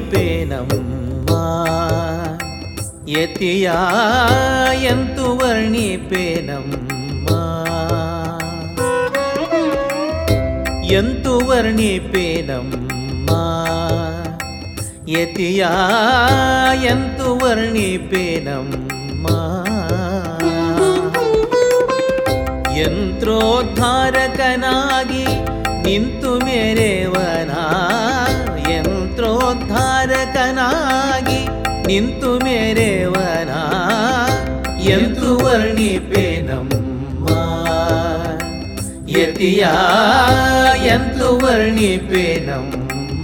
ವರ್ಣಿಪೇನಮ್ಮ ಯತಿಯ ಎಂತು ವರ್ಣಿಪೇನಮ್ಮ ಎಂತು ವರ್ಣಿಪೇನಮ್ಮ ಯತಿಯ ಎಂತು ವರ್ಣಿಪೇನಮ್ಮ ಯಂತ್ರೋದ್ಧಾರಕನಾಗಿ ನಿಂತು ಮೇರೆವನ ಯಂತ್ರೋದ್ಧಾರಕನಾಗಿ ನಿಂತು ಮೇರೆವನ ಎಂತು ವರ್ಣಿಪೇನಮ್ಮ ಯತಿಯ ಎಂತು ವರ್ಣಿಪೇನಮ್ಮ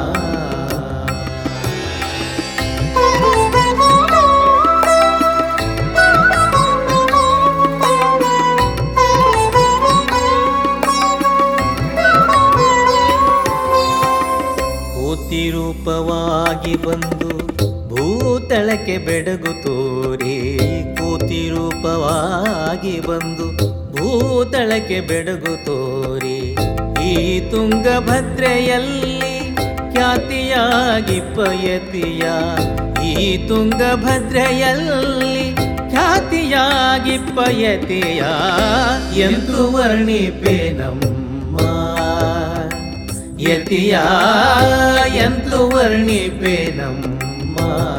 ಕೋತಿ ರೂಪವಾಗಿ ಬಂದು ಭೂತಳಕ್ಕೆ ಬೆಡಗು ತೋರಿ ಕೋತಿ ರೂಪವಾಗಿ ಬಂದು ಭೂತಳಕ್ಕೆ ಬೆಡಗು ತೋರಿ ಈ ತುಂಗಭದ್ರೆಯಲ್ಲಿ ಖ್ಯಾತಿಯಾಗಿ ಪಯತಿಯ ಈ ತುಂಗಭದ್ರೆಯಲ್ಲಿ ಖ್ಯಾತಿಯಾಗಿ ಪಯತಿಯ ಎಂದು ವರ್ಣಿಪೇನಮ್ಮ ಯತಿಯ ಎಂತು ವರ್ಣಿಪೇನಮ್ಮ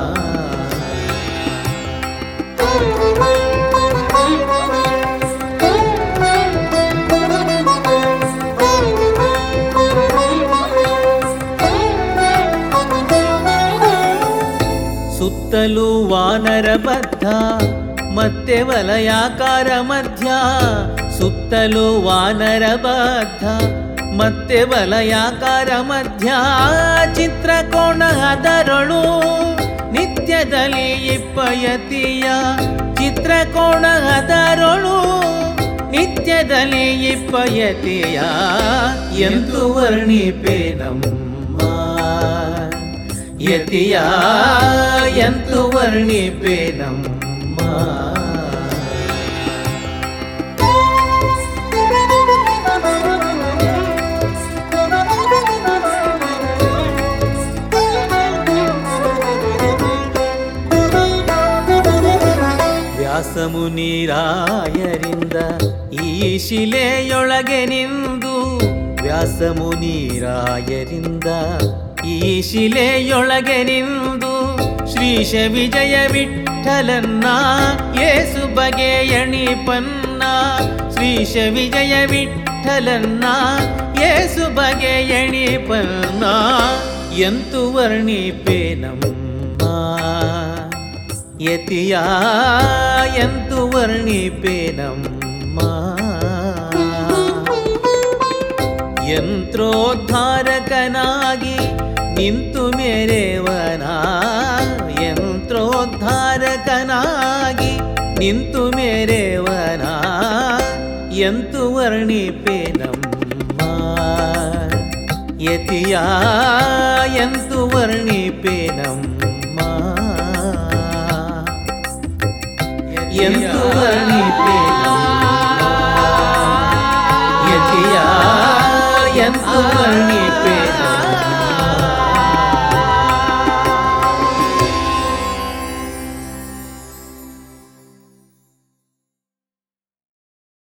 ಸುತ್ತಲೂ ವಾನರ ಬದ್ಧ ಮತ್ತೆ ವಲಯಾಕಾರ ಮಧ್ಯ ಸುತ್ತಲೂ ವಾನರ ಬದ್ಧ ಮತ್ತೆ ವಲಯಾಕಾರ ಮಧ್ಯ ಚಿತ್ರಕೋಣ ಅದರಳು ನಿತ್ಯದಲ್ಲಿ ಇಪ್ಪಯತಿಯ ಚಿತ್ರಕೋಣ ಅದರಳು ನಿತ್ಯದಲ್ಲಿ ಇಪ್ಪಯತಿಯ ಎಂದು ವರ್ಣಿಪೇನಮ್ಮ ಯತಿಯ ಎಂತು ವರ್ಣಿಪೇನಮ್ಮ ವ್ಯಾಸಮುನಿರಾಯರಿಂದ ಈ ಶಿಲೆಯೊಳಗೆ ನಿಂದು ವ್ಯಾಸಮುನಿರಾಯರಿಂದ ಈ ಶಿಲೆಯೊಳಗೆ ನಿಂದು ಶ್ರೀಶ ವಿಜಯ ವಿಠಲನ್ನ ಏಸು ಬಗೆಯಣಿಪನ್ನ ಶ್ರೀಶ ವಿಜಯ ವಿಠಲನ್ನ ಏಸು ಬಗೆಯಣಿಪನ್ನ ಎಂತು ವರ್ಣಿಪೇನಮ್ಮ ಯತಿಯ ಎಂತು ವರ್ಣಿಪೇನಮ್ಮ ಯಂತ್ರೋದ್ಧಾರಕನಾಗಿ ನಿಂತು ಮೇರೆವನ ಯಂತ್ರೋದ್ಧಾರಕನಾಗಿ ನಿಂತು ಮೇರೆವನ ಎಂತು ವರ್ಣಿಪೇನಮ್ಮ ಯತಿಯ ಎಂತು ವರ್ಣಿಪೇನಮ್ಮ ಎಂತು ವರ್ಣಿಪೇನಮ್ಮ